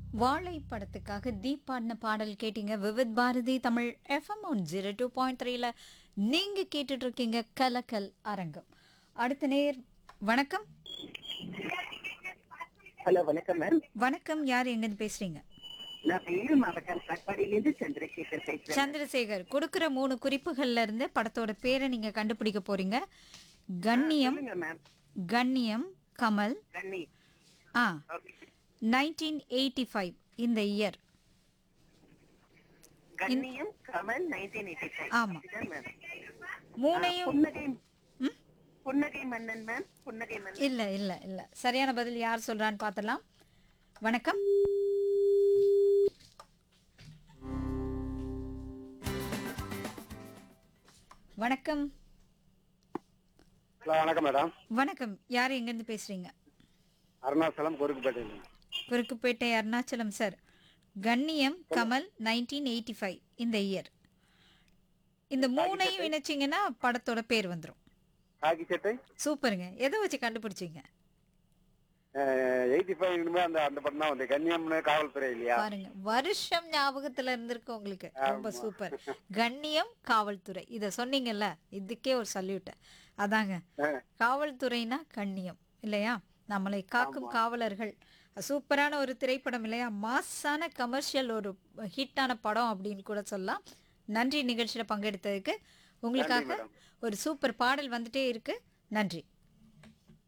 வாழை படத்துக்காக தீப் பாடின பாடல் கேட்டீங்க Vividh Bharati Tamil FM one zero two point த்ரீல நீங்க கேட்டுட்டு இருக்கீங்க கலக்கல் அரங்கம் அடுத்த நேர் வணக்கம் ஹலோ வணக்கம் மேம் வணக்கம் யார் எங்கேருந்து பேசுறீங்க நான் வேலூர் மாவட்டம் காட்பாடியிலிருந்து சந்திரசேகர் பேசுறேன் சந்திரசேகர் கொடுக்கிற மூணு குறிப்புகள்ல இருந்து படத்தோட பேரை நீங்க கண்டுபிடிக்க போறீங்க கண்ணியம் சொல்லுங்க மேம் கண்ணியம் கமல் கண்ணி ஆ ஓகே நைன்டீன் எயிட்டி ஃபைவ் இந்த இயர் கண்ணியம் கமல் நைன்டீன் எயிட்டி ஃபைவ் ஆமா. மேம் மூணையும் புன்னகை ம்? புன்னகை மன்னன் மேம் புன்னகை மன்னன் இல்ல இல்ல இல்ல சரியான பதில் யார் சொல்றான்னு பார்த்தலாம் வணக்கம் வணக்கம் ஹலோ வணக்கம் மேடம் வணக்கம் யார் எங்கேருந்து பேசுறீங்க அருணாச்சலம் குறுக்குப்பேட்டையில் குறுக்குப்பேட்டை அருணாச்சலம் சார் கண்ணியம் கமல் நைன்டீன் எயிட்டி ஃபைவ் இந்த இயர் இந்த மூணையும் இணைச்சிங்கன்னா படத்தோட பேர் வந்துடும் காக்கி சட்டை சூப்பருங்க எதை வச்சு கண்டுபிடிச்சீங்க எயிட்டி ஃபைவ் அந்த அந்த படம் தான் வந்து கன்னியம்னு காவல்துறை இல்லையா பாருங்க வருஷம் ஞாபகத்துல இருந்திருக்கு உங்களுக்கு ரொம்ப சூப்பர் கண்ணியம் காவல்துறை இத சொன்னீங்கல்ல இதுக்கே ஒரு சல்யூட் அதாங்க காவல்துறைனா கண்ணியம் இல்லையா நம்மளை காக்கும் காவலர்கள் சூப்பரான ஒரு திரைப்படம் இல்லையா மாஸான கமர்ஷியல் ஒரு ஹிட்டான படம் அப்படின்னு கூட சொல்லலாம் நன்றி நிகழ்ச்சியில பங்கெடுத்ததுக்கு உங்களுக்காக ஒரு சூப்பர் பாடல் வந்துட்டே இருக்கு நன்றி